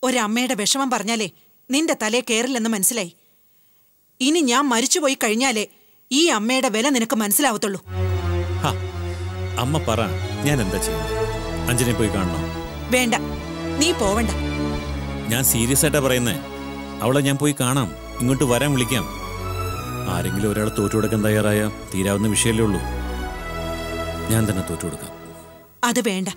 ഒരമ്മയുടെ വിഷമം പറഞ്ഞാലേ നിന്റെ തലേ കയറില്ലെന്ന് മനസ്സിലായി ഇനി ഞാൻ മരിച്ചുപോയി കഴിഞ്ഞാലേ ഈ അമ്മയുടെ വില നിനക്ക് മനസ്സിലാവത്തുള്ളൂ ഹാ, അമ്മ പറ ഞാൻ എന്താ ചെയ്യുന്നത് അഞ്ജനെ പോയി കാണണോ വേണ്ട നീ പോവണ്ട ഞാൻ സീരിയസ് ആയിട്ടാ പറയുന്നേ അവളെ ഞാൻ പോയി കാണാം ഇങ്ങോട്ട് വരാൻ വിളിക്കാം ആരെങ്കിലും ഒരാൾ തോറ്റു കൊടുക്കാൻ തയ്യാറായ തീരാവുന്ന വിഷയമല്ലേ ഉള്ളൂ ഞാൻ തന്നെ തോറ്റു കൊടുക്കാം അത് വേണ്ട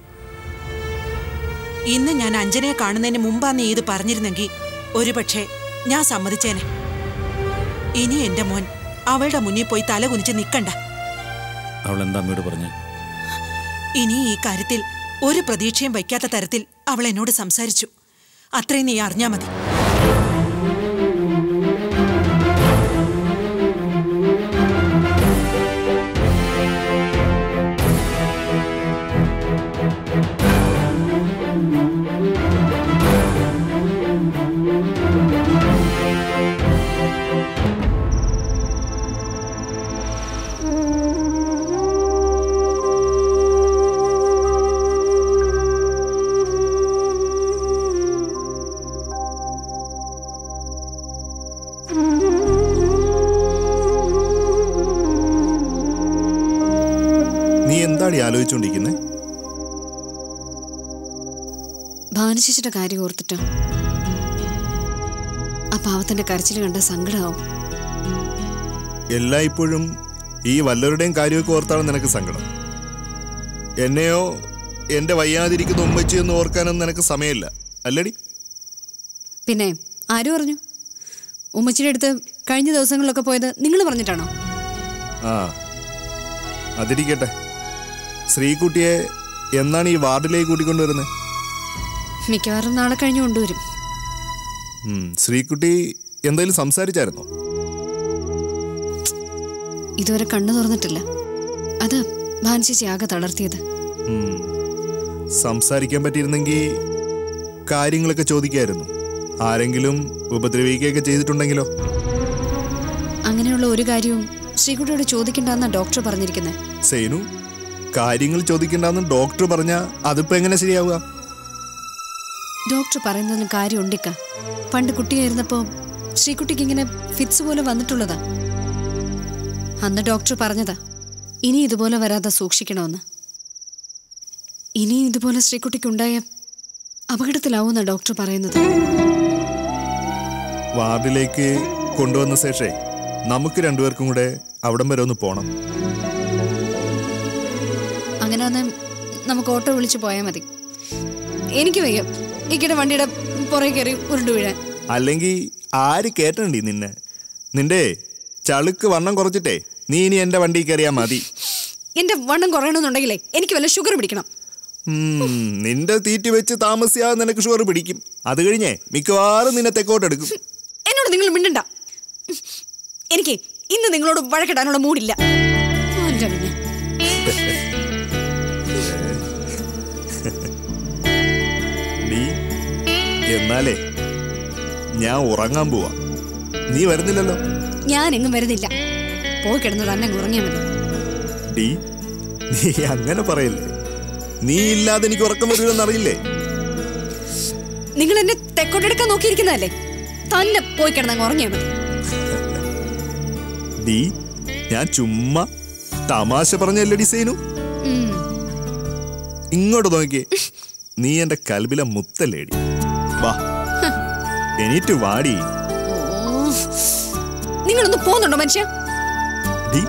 ഇന്ന് ഞാൻ അഞ്ജനയെ കാണുന്നതിന് മുമ്പാ നീ ഇത് പറഞ്ഞിരുന്നെങ്കിൽ ഒരുപക്ഷെ ഞാൻ സമ്മതിച്ചേനെ ഇനി എന്റെ മോൻ അവളുടെ മുന്നിൽ പോയി തല കുനിച്ച് നിൽക്കണ്ട അവൾ എന്താ അമ്മയോട് പറഞ്ഞു ഇനി ഈ കാര്യത്തിൽ ഒരു പ്രതീക്ഷയും വയ്ക്കാത്ത തരത്തിൽ അവൾ എന്നോട് സംസാരിച്ചു അത്രയും നീ അറിഞ്ഞാ മതി നീ എന്താടി ആലോചിച്ചുകൊണ്ടിരിക്കുന്നത് ഭാനുശേഷിയുടെ കാര്യം ഓർത്തിട്ടാ ആ പാവത്തിന്റെ കരച്ചിൽ കണ്ട സങ്കടാവും എല്ലായ്പ്പോഴും ഈ വല്ലവരുടെയും കാര്യമൊക്കെ ഓർത്താണ് നിനക്ക് സങ്കടം എന്നെയോ എന്റെ വയ്യാതിരിക്കുന്ന ഉമ്മച്ചി എന്ന് ഓർക്കാനൊന്നും നിനക്ക് സമയമില്ല അല്ലടി പിന്നെ ആര് പറഞ്ഞു ഉമ്മച്ചിയുടെ അടുത്ത് കഴിഞ്ഞ ദിവസങ്ങളിലൊക്കെ പോയത് നിങ്ങൾ പറഞ്ഞിട്ടാണോ ആ അതിരിക്കട്ടെ ശ്രീകുട്ടിയെ എന്നാണ് ഈ വാർഡിലേക്ക് കൂട്ടിക്കൊണ്ടുവരുന്നത് മിക്കവാറും നാളെ കഴിഞ്ഞ് കൊണ്ടുവരും ഉം, ശ്രീകുട്ടി എന്തെങ്കിലും സംസാരിച്ചായിരുന്നോ ഇതുവരെ കണ്ണു തുറന്നിട്ടില്ല അത് ഭാനുശേഷി ആകെ തളർത്തിയത് ഉം. സംസാരിക്കാൻ പറ്റിയിരുന്നെങ്കിൽ കാര്യങ്ങളൊക്കെ ചോദിക്കായിരുന്നു ആരെങ്കിലും ഉപദ്രവിക്കുകയൊക്കെ ചെയ്തിട്ടുണ്ടെങ്കിലോ അങ്ങനെയുള്ള ഒരു കാര്യവും ശ്രീകുട്ടിയോട് ചോദിക്കണ്ടെന്നാ ഡോക്ടർ പറഞ്ഞിരിക്കുന്നത് സേനു കാര്യങ്ങൾ ചോദിക്കണ്ടെന്ന് ഡോക്ടർ പറഞ്ഞ അതിപ്പോ എങ്ങനെ ശരിയാവുക ഡോക്ടർ പറയുന്നതിലും കാര്യം ഉണ്ടിക്ക പണ്ട് കുട്ടിയായിരുന്നപ്പോ ശ്രീകുട്ടിക്ക് ഇങ്ങനെ ഫിറ്റ്സ് പോലെ വന്നിട്ടുള്ളതാ അന്ന് ഡോക്ടർ പറഞ്ഞതാ ഇനി ഇതുപോലെ വരാതെ സൂക്ഷിക്കണമെന്ന് ഇനി ഇതുപോലെ ശ്രീകുട്ടിക്ക് ഉണ്ടായ അപകടത്തിലാവുന്ന ഡോക്ടർ പറയുന്നത് വാർഡിലേക്ക് കൊണ്ടുവന്ന ശേഷേ നമുക്ക് രണ്ടുപേർക്കും കൂടെ അവിടം വരെ ഒന്ന് പോണം അങ്ങനെ ഒന്ന് നമുക്ക് ഓട്ടോ വിളിച്ചു പോയാൽ മതി എനിക്ക് വയ്യ ഇക്കടെ വണ്ടിയുടെ പുറകെ കയറി ഉരുണ്ടു വീഴാൻ അല്ലെങ്കിൽ ആര് കേട്ടണ്ടി നിന്നെ നിന്റെ ചളുക്ക് വണ്ണം കുറച്ചിട്ടേ നീ ഇനി എന്റെ വണ്ടി കയറിയാ മതി എന്റെ വണ്ണം കുറയണമെന്നുണ്ടെങ്കിലേ എനിക്ക് വല്ല ഷുഗർ പിടിക്കണം ഉം, നിന്റെ തീറ്റി വെച്ച് താമസിയാതെ നിനക്ക് ഷുഗർ പിടിക്കും അത് കഴിഞ്ഞേ മിക്കവാറും നിന്നെ തെക്കോട്ടെടുക്കും എന്നോട് നിങ്ങൾ മിണ്ടണ്ട എനിക്ക് ഇന്ന് നിങ്ങളോട് വഴക്കിടാനുള്ള മൂടില്ല അല്ല പിന്നെ. നീ എന്നാലേ ഞാൻ ഉറങ്ങാൻ പോവാ നീ വരുന്നില്ലല്ലോ ഞാൻ എങ്ങും വരുന്നില്ല പോയി കിടന്ന് തന്നെ അങ്ങ് ഉറങ്ങിയാൽ മതി ഡീ നീ അങ്ങനെ പറയല്ലേ നീ ഇല്ലാതെ എനിക്ക് ഉറക്കം വരില്ലെന്ന് അറിയില്ലേ നിങ്ങൾ എന്നെ തെക്കോട്ടെടുക്കാൻ നോക്കിയിരിക്കുന്നതല്ലേ തന്നെ പോയി കിടന്ന് അങ്ങ് ഉറങ്ങിയാൽ മതി ഡീ ഞാൻ ചുമ്മാ തമാശ പറഞ്ഞല്ലേ ഡിസൈനു ഉം. ഇങ്ങോട്ട് നോക്കിയേ നീ എന്റെ കൽബിലെ മുത്തല്ലേടി വാ എണീറ്റ് വാടി ഓ. നിങ്ങളൊന്ന് പോകുന്നുണ്ടോ മനുഷ്യ ഡീ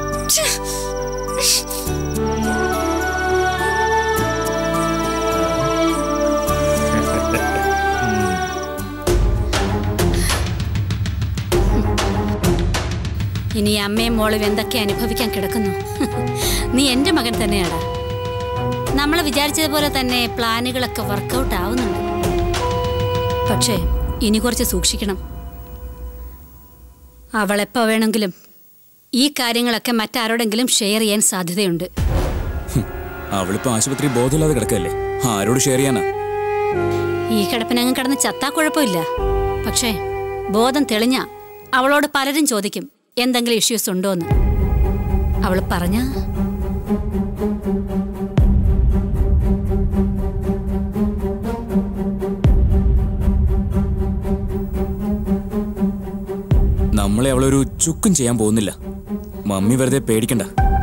ഇനി അമ്മയും മോളും എന്തൊക്കെ അനുഭവിക്കാൻ കിടക്കുന്നു നീ എൻ്റെ മകൻ തന്നെയാടാ നമ്മൾ വിചാരിച്ചതുപോലെ തന്നെ പ്ലാനുകളൊക്കെ വർക്കൗട്ട് ആവുന്നുണ്ട് പക്ഷേ ഇനി കുറച്ച് സൂക്ഷിക്കണം അവളെപ്പോൾ വേണമെങ്കിലും ഈ കാര്യങ്ങളൊക്കെ മറ്റാരോടെങ്കിലും ഷെയർ ചെയ്യാൻ സാധ്യതയുണ്ട് അവളിപ്പോ ആശുപത്രി ബോധമില്ലാതെ കിടക്കല്ലേ ആരോട് ഷെയർ ചെയ്യാനാ ഈ കിടപ്പിനങ്ങ് കിടന്ന് ചത്താ കുഴപ്പമില്ല പക്ഷേ ബോധം തെളിഞ്ഞ അവളോട് പലരും ചോദിക്കും എന്തെങ്കിലും ഇഷ്യൂസ് ഉണ്ടോന്ന് അവൾ പറഞ്ഞ നമ്മളെ അവളൊരു ചുക്കും ചെയ്യാൻ പോകുന്നില്ല മമ്മി വെറുതെ പേടിക്കണ്ട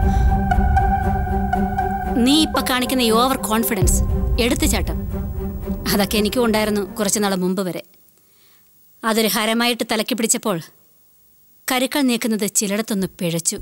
നീ ഇപ്പൊ കാണിക്കുന്ന ഈ ഓവർ കോൺഫിഡൻസ് എടുത്തുചാട്ടം അതൊക്കെ എനിക്കും ഉണ്ടായിരുന്നു കുറച്ചു നാൾ മുമ്പ് വരെ അതൊരു ഹരമായിട്ട് തലക്കി പിടിച്ചപ്പോൾ കരുക്കൾ നീക്കുന്നത് ചിലയിടത്തൊന്ന് പിഴച്ചു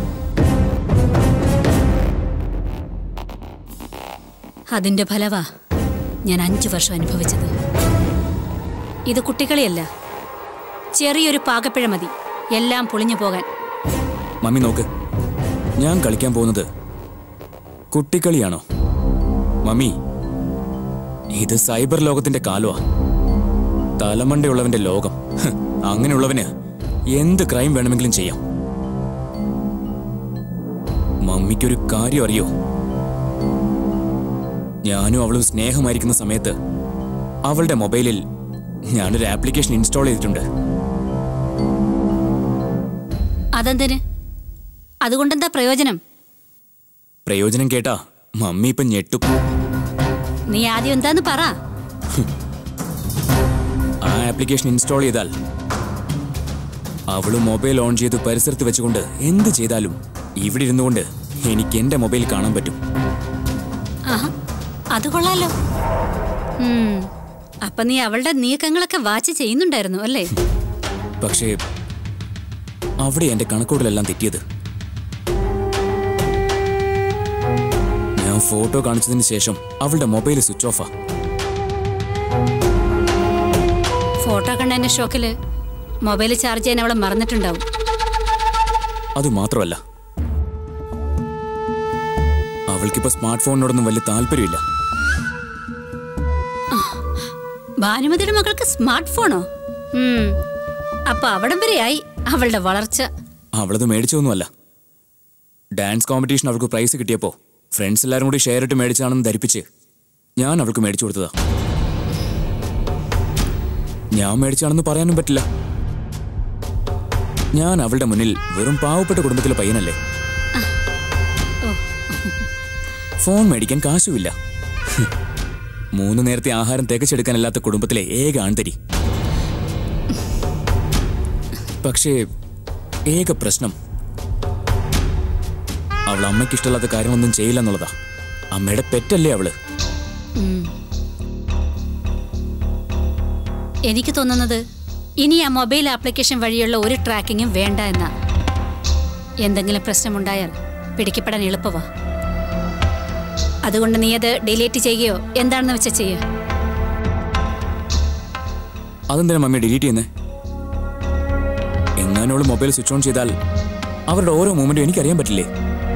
അതിന്റെ ഫലവാ ഞാൻ അഞ്ചു വർഷം അനുഭവിച്ചത് ഇത് കുട്ടികളിയല്ല ചെറിയൊരു പാകപ്പിഴ മതി എല്ലാം പൊളിഞ്ഞു പോകാൻ മമ്മി നോക്ക് ഞാൻ കളിക്കാൻ പോകുന്നത് കുട്ടിക്കളിയാണോ മമ്മി ഇത് സൈബർ ലോകത്തിന്റെ കാലമാ തലമണ്ടയുള്ളവന്റെ ലോകം ഹ്, അങ്ങനെയുള്ളവന് എന്ത് ക്രൈം വേണമെങ്കിലും ചെയ്യാം മമ്മിക്കൊരു കാര്യം അറിയോ ഞാനും അവളും സ്നേഹമായിരിക്കുന്ന സമയത്ത് അവളുടെ മൊബൈലിൽ ഞാനൊരു ആപ്ലിക്കേഷൻ ഇൻസ്റ്റാൾ ചെയ്തിട്ടുണ്ട് അതെന്തിന് അതുകൊണ്ടെന്താ പ്രയോജനം പ്രയോജനം കേട്ടാ മമ്മി ഇപ്പം ഞെട്ടും നീ ആദ്യം എന്താന്ന് പറ ആ ആപ്ലിക്കേഷൻ ഇൻസ്റ്റാൾ ചെയ്താൽ അവള് മൊബൈൽ ഓൺ ചെയ്ത് പരിസരത്ത് വെച്ചുകൊണ്ട് എന്ത് ചെയ്താലും ഇവിടെ ഇരുന്നുകൊണ്ട് എനിക്ക് എന്റെ മൊബൈൽ കാണാൻ പറ്റും ആഹാ അത് കൊള്ളാലോ ഉം, അപ്പൊ നീ അവളുടെ നീക്കങ്ങളൊക്കെ വാച്ച് ചെയ്യുന്നുണ്ടായിരുന്നു അല്ലേ പക്ഷേ അവിടെ എന്റെ കണക്കൂടലെല്ലാം തെറ്റിയത് ഞാൻ ഫോട്ടോ കാണിച്ചതിന് ശേഷം അവളുടെ മൊബൈൽ സ്വിച്ച് ഓഫാ ഫോട്ടോ കണ്ടതിന്റെ ഷോക്കില് മൊബൈൽ ചാർജ് ചെയ്യാൻ അവളെ മറന്നിട്ടുണ്ടാവും അത് മാത്രമല്ല അവൾക്കിപ്പോ സ്മാർട്ട് ഫോണിനോടൊന്നും വലിയ താല്പര്യമില്ല ഭാനുമതിയുടെ മകൾക്ക് സ്മാർട്ട് ഫോണോ ഉം, അപ്പൊ അവിടം വരെയായി അവളുടെ വളർച്ച അവളത് മേടിച്ചൊന്നുമല്ല ഡാൻസ് കോമ്പറ്റീഷൻ അവൾക്ക് പ്രൈസ് കിട്ടിയപ്പോൾ ഫ്രണ്ട്സ് എല്ലാവരും കൂടി ഷെയർ ഇട്ട് മേടിച്ചാണെന്ന് ധരിപ്പിച്ച് ഞാൻ അവൾക്ക് മേടിച്ചു കൊടുത്തതാ ഞാൻ മേടിച്ചാണെന്ന് പറയാനും പറ്റില്ല ഞാൻ അവളുടെ മുന്നിൽ വെറും പാവപ്പെട്ട കുടുംബത്തിലെ പയ്യനല്ലേ ഫോൺ മേടിക്കാൻ കാശുമില്ല ഹ്. മൂന്ന് നേരത്തെ ആഹാരം തികച്ചെടുക്കാനല്ലാത്ത കുടുംബത്തിലെ ഏക ആൺതരി പക്ഷേ ഏക പ്രശ്നം അവൾ അമ്മയ്ക്ക് ഇഷ്ടമില്ലാത്ത കാര്യമൊന്നും ചെയ്യില്ല എന്നുള്ളതാ അമ്മയുടെ പെറ്റല്ലേ അവള് ഉം. എനിക്ക് തോന്നുന്നത് ഇനി ആ മൊബൈൽ ആപ്ലിക്കേഷൻ വഴിയുള്ള ഒരു ട്രാക്കിങ്ങും വേണ്ട എന്നാ എന്തെങ്കിലും പ്രശ്നമുണ്ടായാൽ പിടിക്കപ്പെടാൻ എളുപ്പമാ അതുകൊണ്ട് നീ അത് ഡിലീറ്റ് ചെയ്യുകയോ എന്താണെന്ന് വെച്ചാൽ ചെയ്യുക അതെന്തിനാ മമ്മി ഡിലീറ്റ് ചെയ്യുന്നേ എങ്ങാനോള് മൊബൈൽ സ്വിച്ച് ഓൺ ചെയ്താൽ അവരുടെ ഓരോ മൂമെന്റും എനിക്കറിയാൻ പറ്റില്ലേ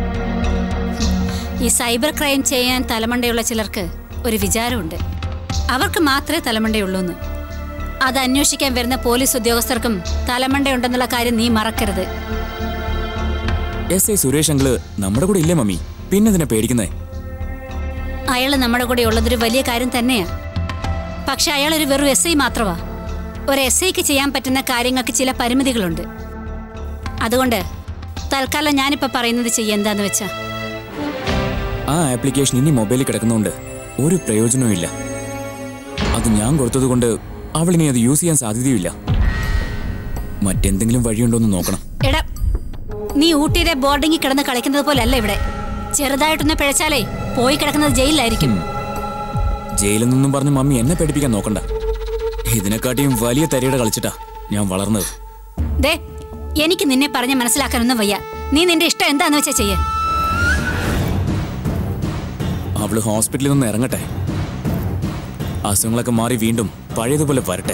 ഈ സൈബർ ക്രൈം ചെയ്യാൻ തലമണ്ടയുള്ള ചിലർക്ക് ഒരു വിചാരമുണ്ട് അവർക്ക് മാത്രമേ തലമണ്ടയുള്ളൂ എന്ന് അത് അന്വേഷിക്കാൻ വരുന്ന പോലീസ് ഉദ്യോഗസ്ഥർക്കും തലമണ്ടയുണ്ടെന്നുള്ള കാര്യം നീ മറക്കരുത് എസ് ഐ സുരേഷ് അങ്കിള് നമ്മുടെ കൂടെ ഇല്ലേ മമ്മി പിന്നെന്തിനാ പേടിക്കുന്നേ അയാൾ നമ്മുടെ കൂടെ ഉള്ളതൊരു വലിയ കാര്യം തന്നെയാ പക്ഷെ അയാൾ ഒരു വെറും എസ് ഐ മാത്രമാ ഒരു എസ് ഐക്ക് ചെയ്യാൻ പറ്റുന്ന കാര്യങ്ങൾക്ക് ചില പരിമിതികളുണ്ട് അതുകൊണ്ട് തൽക്കാലം ഞാനിപ്പോൾ പറയുന്നത് ചെയ്യ എന്താന്ന് വെച്ചാ ആ ആപ്ലിക്കേഷൻ ഇനി മൊബൈലിൽ കിടക്കുന്നതുകൊണ്ട് ഒരു പ്രയോജനവും ഇല്ല അത് ഞാൻ കൊടുത്തതുകൊണ്ട് അവൾ ഇനി അത് യൂസ് ചെയ്യാൻ സാധ്യതയുമില്ല മറ്റെന്തെങ്കിലും വഴിയുണ്ടോ എന്ന് നോക്കണം എടാ നീ ഊട്ടിയിലെ ബോർഡിങ്ങിൽ കിടന്ന് കളിക്കുന്നത് പോലെ അല്ല ഇവിടെ ചെറുതായിട്ടൊന്ന് പിഴച്ചാലേ പോയി കിടക്കുന്നത് ജയിലിലായിരിക്കും ജയിലിൽ നിന്നും പറഞ്ഞ് മമ്മി എന്നെ പേടിപ്പിക്കാൻ നോക്കണ്ട ഇതിനെക്കാട്ടിയും വലിയ തരിയുടെ കളിച്ചിട്ടാ ഞാൻ വളർന്നത് ദേ എനിക്ക് നിന്നെ പറഞ്ഞ് മനസ്സിലാക്കാനൊന്നും വയ്യ നീ നിന്റെ ഇഷ്ടം എന്താന്ന് വെച്ചാ ചെയ്യേ അവള് ഹോസ്പിറ്റലിൽ നിന്ന് ഇറങ്ങട്ടെ അസുഖങ്ങളൊക്കെ മാറി വീണ്ടും പഴയതുപോലെ വരട്ടെ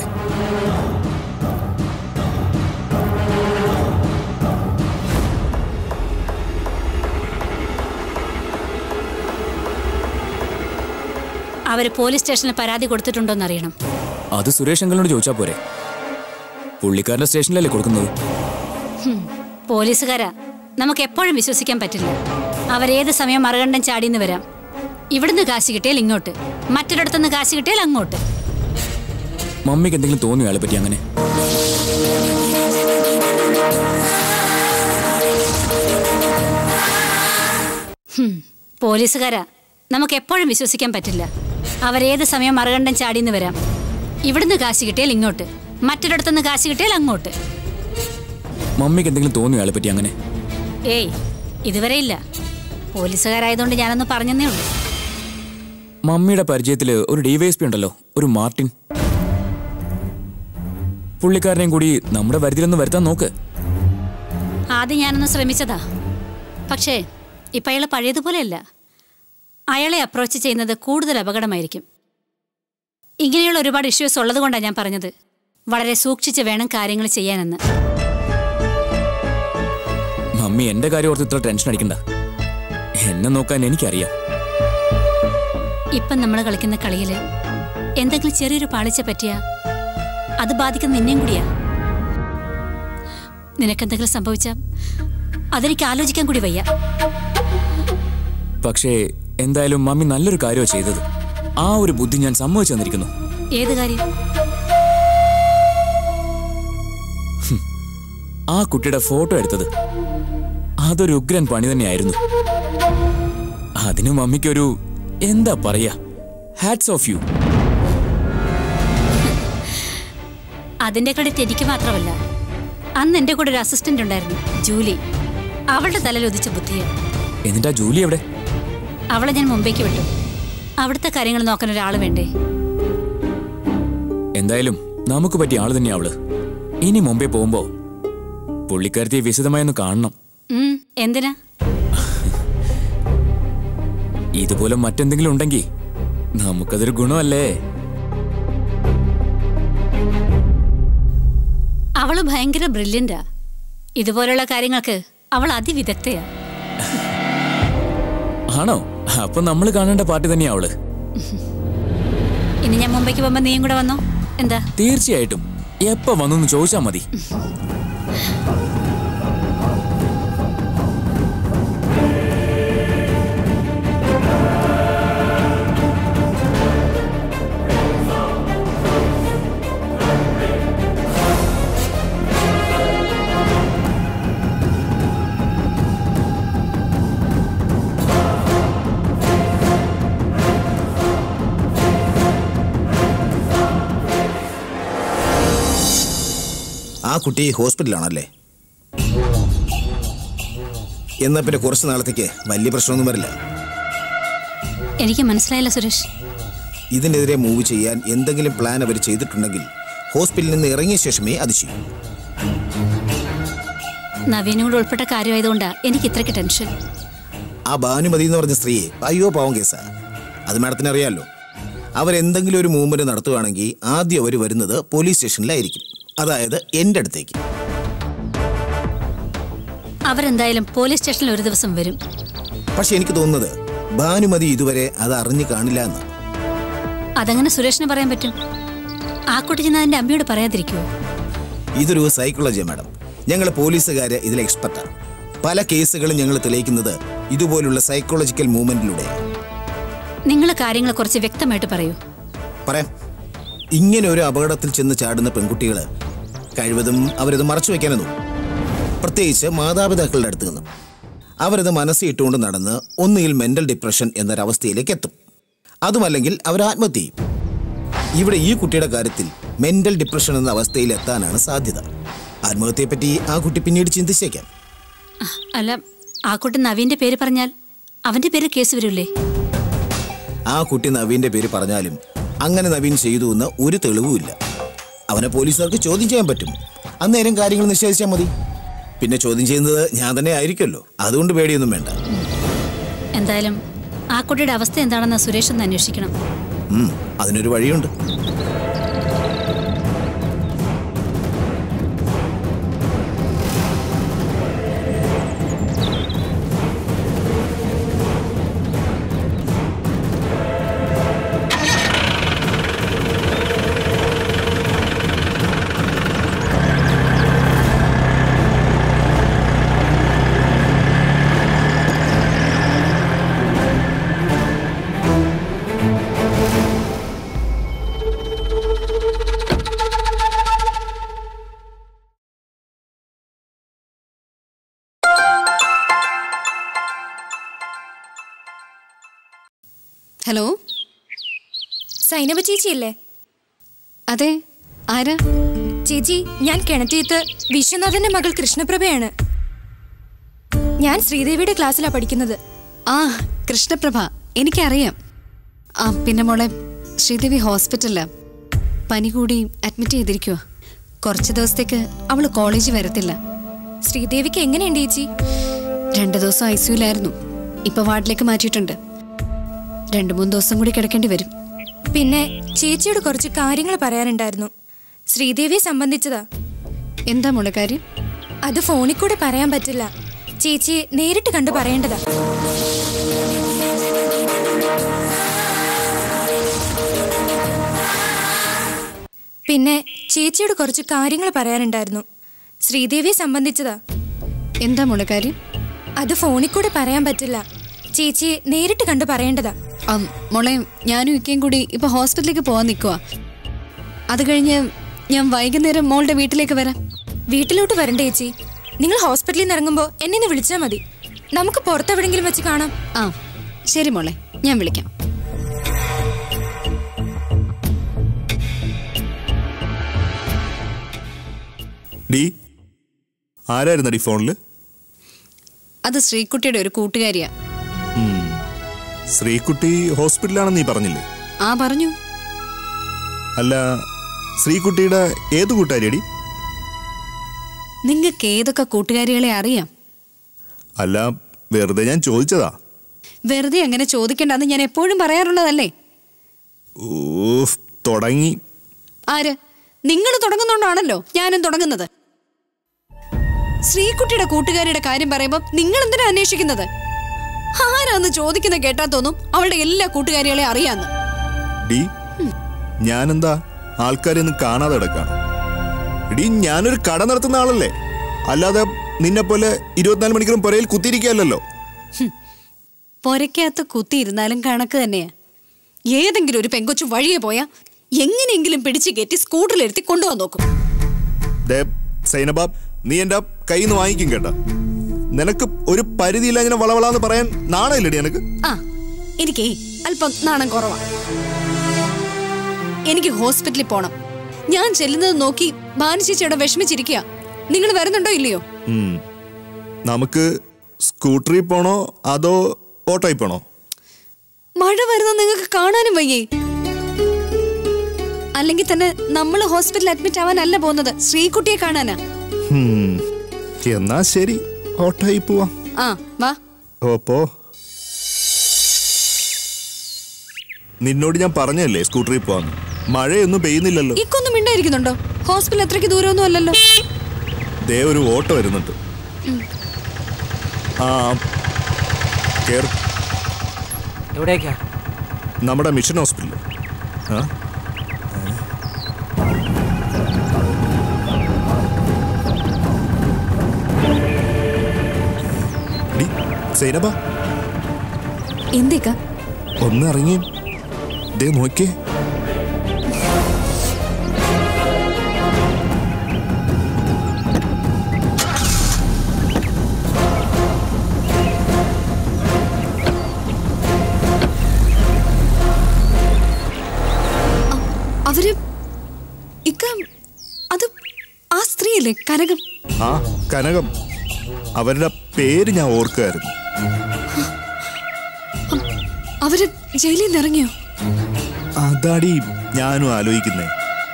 അവര് പോലീസ് സ്റ്റേഷനിൽ പരാതി കൊടുത്തിട്ടുണ്ടോന്ന് അറിയണം അത് സുരേഷ് അങ്കിളിനോട് ചോദിച്ചാൽ പോരെ പുള്ളിക്കാരന്റെ സ്റ്റേഷനിലല്ലേ കൊടുക്കുന്നത് പോലീസുകാരാ നമുക്ക് എപ്പോഴും വിശ്വസിക്കാൻ പറ്റില്ല അവരേത് സമയം മറുകണ്ഠം ചാടിന്ന് വരാം ഇവിടുന്ന് കാശ് കിട്ടിയാൽ ഇങ്ങോട്ട് മറ്റൊരിടത്തുനിന്ന് കാശ് കിട്ടിയാൽ അങ്ങോട്ട് മമ്മിക്ക് എന്തെങ്കിലും തോന്നിയോ അയാളെ പറ്റി അങ്ങനെ ഹും, പോലീസുകാരാ നമുക്ക് എപ്പോഴും വിശ്വസിക്കാൻ പറ്റില്ല അവരേത് സമയം മറുകണ്ഠം ചാടിന്ന് വരാം ഇവിടുന്ന് കാശ് കിട്ടിയാൽ ഇങ്ങോട്ട് മറ്റൊരിടത്തുനിന്ന് കാശ് കിട്ടിയാൽ അങ്ങോട്ട് മമ്മിക്ക് എന്തെങ്കിലും തോന്നിയോ അയാളെ പറ്റി അങ്ങനെ ഏയ് ഇതുവരെ ഇല്ല പോലീസുകാരായതുകൊണ്ട് ഞാനൊന്ന് പറഞ്ഞതേ ഉള്ളൂ മമ്മിയുടെ പരിചയത്തിൽ ഒരു ഡിവൈഎസ്പി ഉണ്ടല്ലോ ഒരു മാർട്ടിൻ പുള്ളിക്കാരനെയും കൂടി നമ്മുടെ വരുതിയിലൊന്ന് വരുത്താൻ നോക്ക് ആദ്യം ഞാനൊന്ന് ശ്രമിച്ചതാ പക്ഷേ ഇപ്പം അയാൾ പഴയതുപോലെയല്ല അയാളെ അപ്രോച്ച് ചെയ്യുന്നത് കൂടുതൽ അപകടമായിരിക്കും ഇങ്ങനെയുള്ള ഒരുപാട് ഇഷ്യൂസ് ഉള്ളതുകൊണ്ടാണ് ഞാൻ പറഞ്ഞത് വളരെ സൂക്ഷിച്ച് വേണം കാര്യങ്ങൾ ചെയ്യാനെന്ന് മമ്മി എന്റെ കാര്യം ഓർത്ത് ഇത്ര ടെൻഷൻ അടിക്കണ്ട എന്നെ നോക്കാൻ എനിക്കറിയാം ഇപ്പം നമ്മൾ കളിക്കുന്ന കളിയിൽ എന്തെങ്കിലും ചെറിയൊരു പാളിച്ച പറ്റിയാ അത് ബാധിക്കുന്ന നിന്നെയും കൂടിയാ നിനക്കെന്തെങ്കിലും സംഭവിച്ച അതെനിക്ക് ആലോചിക്കാൻ കൂടി വയ്യ പക്ഷേ എന്തായാലും മമ്മി നല്ലൊരു കാര്യമാണ് ചെയ്തത് ആ ഒരു ബുദ്ധി ഞാൻ സമ്മതിച്ചു തന്നിരിക്കുന്നു ഏത് കാര്യം ആ കുട്ടിയുടെ ഫോട്ടോ എടുത്തത് അതൊരു ഉഗ്രൻ പണി തന്നെയായിരുന്നു അതിന് മമ്മിക്കൊരു എന്താ പറയാ ഹാറ്റ്സ് ഓഫ് യു അതിന്റെ ക്രെഡിറ്റ് എനിക്ക് മാത്രമല്ല അന്ന് എന്റെ കൂടെ ഒരു അസിസ്റ്റന്റ് ഉണ്ടായിരുന്നു ജൂലി അവളുടെ തലയിൽ ഉദിച്ച ബുദ്ധിയാ എന്നിട്ടാ ജൂലി എവിടെ അവളെ ഞാൻ മുംബൈക്ക് വിട്ടു അവിടുത്തെ കാര്യങ്ങൾ നോക്കാൻ ഒരാൾ വേണ്ടേ എന്തായാലും നമുക്ക് പറ്റിയ ആള് തന്നെയാ അവള് ഇനി മുമ്പേ പോകുമ്പോ പുള്ളിക്കാരത്തിയെ വിശദമായൊന്ന് കാണണം ഉം, എന്തിനാ ഇതുപോലെ മറ്റെന്തെങ്കിലും ഉണ്ടെങ്കിൽ നമുക്കതൊരു ഗുണമല്ലേ അവള് ഭയങ്കര ബ്രില്യന്റാ ഇതുപോലുള്ള കാര്യങ്ങൾക്ക് അവൾ അതിവിദഗ്ധയാ ആണോ അപ്പൊ നമ്മൾ കാണേണ്ട പാർട്ടി തന്നെയാ അവള് ഇനി ഞാൻ മുംബൈക്ക് പോകുമ്പോ നീയും കൂടെ വന്നോ എന്താ തീർച്ചയായിട്ടും എപ്പോ വന്നു ചോദിച്ചാ മതി ആ കുട്ടി ഹോസ്പിറ്റലാണല്ലേ എന്നാ പിന്നെ കുറച്ച് നാളത്തേക്ക് വലിയ പ്രശ്നമൊന്നും വരില്ല എനിക്ക് മനസ്സിലായില്ല സുരേഷ് ഇതിനെതിരെ മൂവ് ചെയ്യാൻ എന്തെങ്കിലും പ്ലാൻ അവർ ചെയ്തിട്ടുണ്ടെങ്കിൽ ഹോസ്പിറ്റലിൽ നിന്ന് ഇറങ്ങിയ ശേഷമേ അത് ചെയ്യൂ നവീനും കൂടെ ഉൾപ്പെട്ട കാര്യമായതുകൊണ്ടാ എനിക്ക് ഇത്രയ്ക്ക് ടെൻഷൻ ആ ഭാനുമതി എന്ന് പറഞ്ഞ സ്ത്രീയെ അയ്യോ പാവം കേസാ അത് മാഡത്തിന് അറിയാമല്ലോ അവരെന്തെങ്കിലും ഒരു മൂവ്മെന്റ് നടത്തുകയാണെങ്കിൽ ആദ്യം അവർ വരുന്നത് പോലീസ് സ്റ്റേഷനിലായിരിക്കും അതായത് എൻ്റെ അടുത്തേക്ക് അവരെന്തായാലും പോലീസ് സ്റ്റേഷനിൽ ഒരു ദിവസം വരും പക്ഷെ എനിക്ക് തോന്നുന്നത് ഭാനുമതി ഇതുവരെ അത് അറിഞ്ഞു കാണില്ല എന്ന് അതങ്ങനെ സുരേഷിന് പറയാൻ പറ്റും ആ കുട്ടി ചെന്ന് അതിന്റെ അമ്മയോട് പറയാതിരിക്കുവോ ഇതൊരു സൈക്കോളജിയാണ് മാഡം ഞങ്ങൾ പോലീസുകാര് ഇതിൽ എക്സ്പെർട്ടാണ് പല കേസുകളും ഞങ്ങൾ തെളിയിക്കുന്നത് ഇതുപോലുള്ള സൈക്കോളജിക്കൽ മൂവ്മെന്റിലൂടെയാണ് നിങ്ങൾ കാര്യങ്ങൾ കുറച്ച് വ്യക്തമായിട്ട് പറയൂ പറയാം ഇങ്ങനെ ഒരു അപകടത്തിൽ ചെന്ന് ചാടുന്ന പെൺകുട്ടികൾ കഴിവതും അവരത് മറച്ചു വെക്കാനെന്നു പ്രത്യേകിച്ച് മാതാപിതാക്കളുടെ അടുത്ത് നിന്ന് അവരത് മനസ്സിട്ടുകൊണ്ട് നടന്ന് ഒന്നുകിൽ മെന്റൽ ഡിപ്രഷൻ എന്നൊരവസ്ഥയിലേക്ക് എത്തും അതുമല്ലെങ്കിൽ അവർ ആത്മഹത്യ ചെയ്യും ഇവിടെ ഈ കുട്ടിയുടെ കാര്യത്തിൽ മെന്റൽ ഡിപ്രഷൻ എന്ന അവസ്ഥയിൽ എത്താനാണ് സാധ്യത ആത്മഹത്യയെപ്പറ്റി ആ കുട്ടി പിന്നീട് ചിന്തിച്ചേക്കാം അഹ്, അല്ല ആ കുട്ടി നവീന്റെ പേര് പറഞ്ഞാൽ അവന്റെ പേര് കേസ് വരൂലേ ആ കുട്ടി നവീന്റെ പേര് പറഞ്ഞാലും അങ്ങനെ നവീൻ ചെയ്തു എന്ന് ഒരു തെളിവുമില്ല അവനെ പോലീസുകാർക്ക് ചോദ്യം ചെയ്യാൻ പറ്റും അന്നേരം കാര്യങ്ങൾ നിഷേധിച്ചാൽ മതി പിന്നെ ചോദ്യം ചെയ്യുന്നത് ഞാൻ തന്നെ ആയിരിക്കുമല്ലോ അതുകൊണ്ട് പേടിയൊന്നും വേണ്ട എന്തായാലും ആ കുട്ടിയുടെ അവസ്ഥ എന്താണെന്ന് സുരേഷ് ഒന്ന് അന്വേഷിക്കണം ഉം, അതിനൊരു വഴിയുണ്ട് ഹലോ സൈനബ ചേച്ചിയല്ലേ അതെ ആരാ ചേച്ചി ഞാൻ കിണറ്റീത്ത് വിശ്വനാഥന്റെ മകൾ കൃഷ്ണപ്രഭയാണ് ഞാൻ ശ്രീദേവിയുടെ ക്ലാസ്സിലാ പഠിക്കുന്നത് ആ കൃഷ്ണപ്രഭ എനിക്കറിയാം ആ പിന്നെ മോളെ ശ്രീദേവി ഹോസ്പിറ്റലില് പനി കൂടി അഡ്മിറ്റ് ചെയ്തിരിക്കുക കുറച്ച് ദിവസത്തേക്ക് അവള് കോളേജിൽ വരത്തില്ല ശ്രീദേവിക്ക് എങ്ങനെയുണ്ട് ചേച്ചി രണ്ടു ദിവസം ഐ സിയുലായിരുന്നു ഇപ്പൊ വാർഡിലേക്ക് മാറ്റിയിട്ടുണ്ട് രണ്ടു മൂന്ന് ദിവസം കൂടി കിടക്കേണ്ടി വരും പിന്നെ ചേച്ചിയോട് കുറച്ച് കാര്യങ്ങൾ പറയാനുണ്ടായിരുന്നു ശ്രീദേവിയെ സംബന്ധിച്ചതാ എന്താ മോളെ കാര്യം അത് ഫോണിൽ കൂടെ പറയാൻ പറ്റില്ല ചേച്ചിയെ നേരിട്ട് കണ്ടു പറയേണ്ടതാ പിന്നെ ചേച്ചിയോട് കുറച്ച് കാര്യങ്ങൾ പറയാനുണ്ടായിരുന്നു ശ്രീദേവിയെ സംബന്ധിച്ചതാ എന്താ മോളെ കാര്യം അത് ഫോണിൽ കൂടെ പറയാൻ പറ്റില്ല ചേച്ചിയെ നേരിട്ട് കണ്ടു പറയേണ്ടതാ ആ, മോളെ ഞാനും ഇക്കയും കൂടി ഇപ്പൊ ഹോസ്പിറ്റലിലേക്ക് പോവാൻ നിൽക്കുക അത് കഴിഞ്ഞ് ഞാൻ വൈകുന്നേരം മോളുടെ വീട്ടിലേക്ക് വരാം വീട്ടിലോട്ട് വരണ്ട ചേച്ചി നിങ്ങൾ ഹോസ്പിറ്റലിൽ നിന്ന് ഇറങ്ങുമ്പോൾ എന്നെ ഒന്ന് വിളിച്ചാൽ മതി നമുക്ക് പുറത്തെവിടെങ്കിലും വെച്ച് കാണാം ആ ശരി മോളെ ഞാൻ വിളിക്കാം ഡി ആരായിരുന്നടി ഫോണില് അത് ശ്രീകുട്ടിയുടെ ഒരു കൂട്ടുകാരിയാ ശ്രീകുട്ടി ഹോസ്പിറ്റലാണെന്ന് നീ പറഞ്ഞില്ലേ ആ പറഞ്ഞു അല്ല ശ്രീകുട്ടിയുടെ ഏത് കൂട്ടുകാരിയടി നിങ്ങൾക്ക് ഏതൊക്കെ കൂട്ടുകാരികളെ അറിയാം അല്ല വെറുതെ ഞാൻ ചോദിച്ചതാ വെറുതെ അങ്ങനെ ചോദിക്കണ്ടെന്ന് ഞാൻ എപ്പോഴും പറയാറുള്ളതല്ലേ ഊഫ് തുടങ്ങി ആര് നിങ്ങൾ തുടങ്ങുന്നോണ്ടാണല്ലോ ഞാനും തുടങ്ങുന്നത് ശ്രീകുട്ടിയുടെ കൂട്ടുകാരിയുടെ കാര്യം പറയുമ്പോൾ നിങ്ങൾ എന്തിനാ അന്വേഷിക്കുന്നത് ആരാന്ന് ചോദിക്കുന്ന കേട്ടാ തോന്നും അവളുടെ എല്ലാ കൂട്ടുകാരികളെ അറിയാന്ന് ഡി ഞാനെന്താ ആൾക്കാരെ ഒന്നും കാണാതെ കിടക്കാണ് എടീ ഞാനൊരു കട നടത്തുന്ന ആളല്ലേ അല്ലാതെ നിന്നെ പോലെ ഇരുപത്തിനാല് മണിക്കൂറും പുരയിൽ കുത്തിയിരിക്കുകയല്ലോ പൊരയ്ക്കകത്ത് കുത്തിയിരുന്നാലും കണക്ക് തന്നെയാ ഏതെങ്കിലും ഒരു പെങ്കൊച്ചു വഴിയെ പോയാ എങ്ങനെയെങ്കിലും പിടിച്ചു കയറ്റി സ്കൂട്ടറിലിരുത്തി കൊണ്ടുപോകാൻ നോക്കും ദേ സൈനബാബ് നീ എൻ്റെ കയ്യിൽ നിന്ന് വാങ്ങിക്കും കേട്ടാ നിനക്ക് ഒരു പരിധിയില്ല ഇങ്ങനെ വളവളാന്ന് പറയാൻ നാണമില്ലടി എനക്ക് ആ എനിക്ക് അല്പം നാണം കുറവാ എനിക്ക് ഹോസ്പിറ്റലിൽ പോണം ഞാൻ ചെല്ലുന്നത് നോക്കി ഭാനുചേച്ചിയുടെ വിഷമിച്ചിരിക്കുക നിങ്ങൾ വരുന്നുണ്ടോ ഇല്ലയോ ഉം. നമുക്ക് സ്കൂട്ടറിൽ പോണോ അതോ ഓട്ടോയിൽ പോണോ മഴ വരുന്നത് നിങ്ങൾക്ക് കാണാനും വയ്യേ അല്ലെങ്കിൽ തന്നെ നമ്മൾ ഹോസ്പിറ്റലിൽ അഡ്മിറ്റ് ആവാനല്ല പോകുന്നത് ശ്രീകുട്ടിയെ കാണാനാ ഉം. എന്നാ ശരി ഓട്ടോയിൽ പോവാം ആ വാ ഓപ്പോ നിന്നോട് ഞാൻ പറഞ്ഞല്ലേ സ്കൂട്ടറിൽ പോവാന്ന് മഴയൊന്നും പെയ്യുന്നില്ലല്ലോ ഇക്കൊന്നും മിണ്ടായിരിക്കുന്നുണ്ടോ ഹോസ്പിറ്റൽ അത്രയ്ക്ക് ദൂരമൊന്നും അല്ലല്ലോ ദേ ഒരു ഓട്ടോ വരുന്നുണ്ട് ആ കേറ് എവിടേക്കാ നമ്മുടെ മിഷൻ ഹോസ്പിറ്റൽ ആ ഡി, സൈനബ എന്തേക്കാ ഒന്ന് ഇറങ്ങി ദേ നോക്കിയേ അവര് ഇക്ക അത് ആ സ്ത്രീയല്ലേ കനകം ആ കനകം അവരുടെ പേര് ഞാൻ ഓർക്കുമായിരുന്നു അവര് ജയിലിൽ നിന്ന് ഇറങ്ങിയോ അതാടി ഞാനും ആലോചിക്കുന്നേ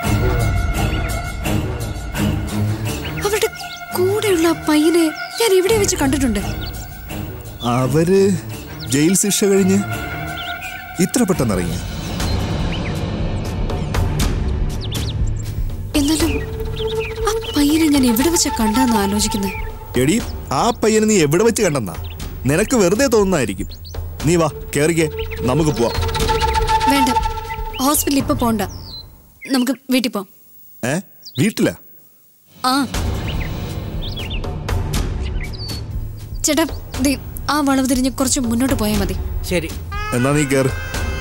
അവരുടെ കൂടെയുള്ള ആ പയ്യനെ ഞാൻ ഇവിടെ വെച്ച് കണ്ടിട്ടുണ്ട് അവര് ജയിൽ ശിക്ഷ കഴിഞ്ഞ് ഇത്ര പെട്ടെന്ന് ഇറങ്ങിയ എന്നാലും ആ പയ്യനെ ഞാൻ എവിടെ വെച്ചാ കണ്ടാന്ന് ആലോചിക്കുന്നത് എടി ആ പയ്യനെ നീ എവിടെ വെച്ച് കണ്ടെന്നാ നിനക്ക് വെറുതെ തോന്നുന്നതായിരിക്കും നീ വാ കേറിക്കേ നമുക്ക് പോവാം വേണ്ട ഹോസ്പിറ്റലിൽ ഇപ്പൊ പോണ്ട നമുക്ക് വീട്ടിൽ പോവാം ഏ വീട്ടിലാ ആ ചേട്ടാ ദേ ആ വളവ് തിരിഞ്ഞ് കുറച്ച് മുന്നോട്ട് പോയാൽ മതി ശരി എന്നാ നീ കേറ്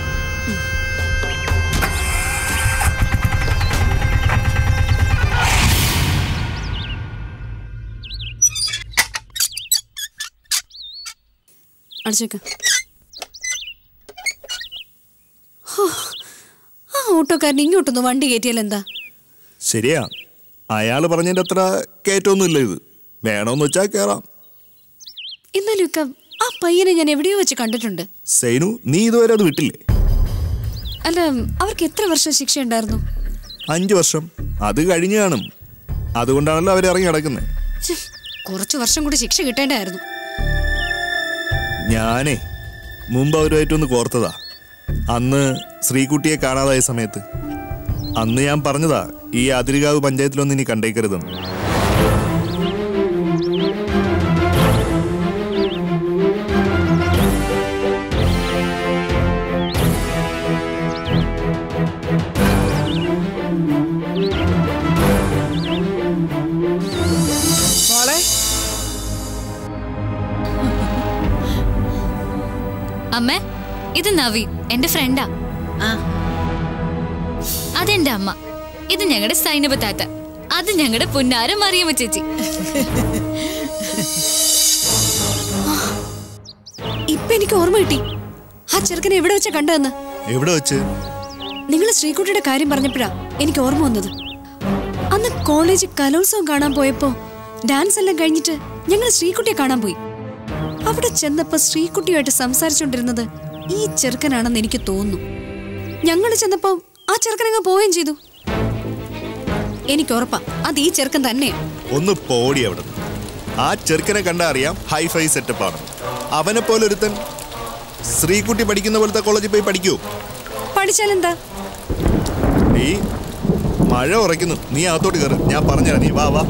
അടിച്ചേക്ക ആ ഓട്ടോക്കാരൻ ഇങ്ങോട്ടൊന്ന് വണ്ടി കയറ്റിയാൽ എന്താ ശരിയാ അയാൾ പറഞ്ഞതിൻ്റെ അത്ര കയറ്റമൊന്നുമില്ല ഇത് വേണമെന്ന് വെച്ചാൽ കയറാം എന്നാലും ഇക്ക ആ പയ്യനെ ഞാൻ എവിടെയോ വെച്ച് കണ്ടിട്ടുണ്ട് സൈനു നീ ഇതുവരെ അത് വിട്ടില്ലേ അല്ല അവർക്ക് എത്ര വർഷം ശിക്ഷ ഉണ്ടായിരുന്നു അഞ്ച് വർഷം അത് കഴിഞ്ഞു കാണും അതുകൊണ്ടാണല്ലോ അവർ ഇറങ്ങി കിടക്കുന്നത് ഛെ, കുറച്ച് വർഷം കൂടി ശിക്ഷ കിട്ടേണ്ടായിരുന്നു ഞാനേ മുമ്പ് അവരുമായിട്ടൊന്ന് കോർത്തതാ അന്ന് ശ്രീകുട്ടിയെ കാണാതായ സമയത്ത് അന്ന് ഞാൻ പറഞ്ഞതാ ഈ അതിരികാവ് പഞ്ചായത്തിലൊന്നും ഇനി കണ്ടേക്കരുതെന്ന് മോളെ അമ്മ ഇത് നവി എന്റെ ഫ്രണ്ടാ ആ അതെന്റെ അമ്മ ഇത് ഞങ്ങളുടെ സൈനബ താത്ത അത് ഞങ്ങളുടെ പുന്നാര മറിയമ്മ ചേച്ചി ഇപ്പൊ എനിക്ക് ഓർമ്മ കിട്ടി ആ ചെറുക്കനെ എവിടെ വെച്ചാ കണ്ടതെന്ന് എവിടെ വെച്ച് നിങ്ങൾ ശ്രീകുട്ടിയുടെ കാര്യം പറഞ്ഞപ്പോഴാ എനിക്ക് ഓർമ്മ വന്നത് അന്ന് കോളേജ് കലോത്സവം കാണാൻ പോയപ്പോ ഡാൻസ് എല്ലാം കഴിഞ്ഞിട്ട് ഞങ്ങൾ ശ്രീകുട്ടിയെ കാണാൻ പോയി അവിടെ ചെന്നപ്പോ ശ്രീകുട്ടിയുമായിട്ട് സംസാരിച്ചുകൊണ്ടിരുന്നത് ഈ ചെറുക്കനാണെന്ന് എനിക്ക് തോന്നുന്നു ഞങ്ങൾ ചെന്നപ്പോ ആ ചെറുക്കനങ്ങ് പോവുകയും ചെയ്തു എനിക്ക് ഉറപ്പാ അത് ഈ ചെറുക്കൻ തന്നെയാ ഒന്ന് പോടി അവിടെ ആ ചെറുക്കനെ കണ്ടാ അറിയാം ഹൈഫൈ സെറ്റപ്പാണ് അവനെ പോലെ ഒരുത്തൻ ശ്രീകുട്ടി പഠിക്കുന്ന പോലത്തെ കോളേജിൽ പോയി പഠിക്കൂ പഠിച്ചാലെന്താ നീ മഴ ഉറയ്ക്കുന്നു നീ അകത്തോട്ട് കയറി ഞാൻ പറഞ്ഞുതരാം നീ വാ വാ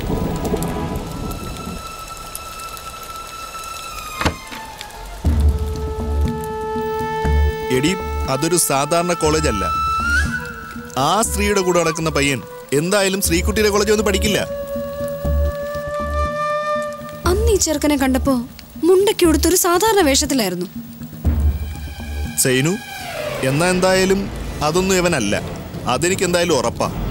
എടി അതൊരു സാധാരണ കോളേജ് അല്ല ആ സ്ത്രീയുടെ കൂടെ നടക്കുന്ന പയ്യൻ എന്തായാലും ശ്രീകുട്ടിയുടെ കോളേജ് ഒന്നും പഠിക്കില്ല അന്ന് ഈ ചെറുക്കനെ കണ്ടപ്പോ മുണ്ടൊക്കെ ഉടുത്തൊരു സാധാരണ വേഷത്തിലായിരുന്നു സൈനു എന്നാ എന്തായാലും അതൊന്നും ഇവനല്ല അതെനിക്ക് എന്തായാലും ഉറപ്പാ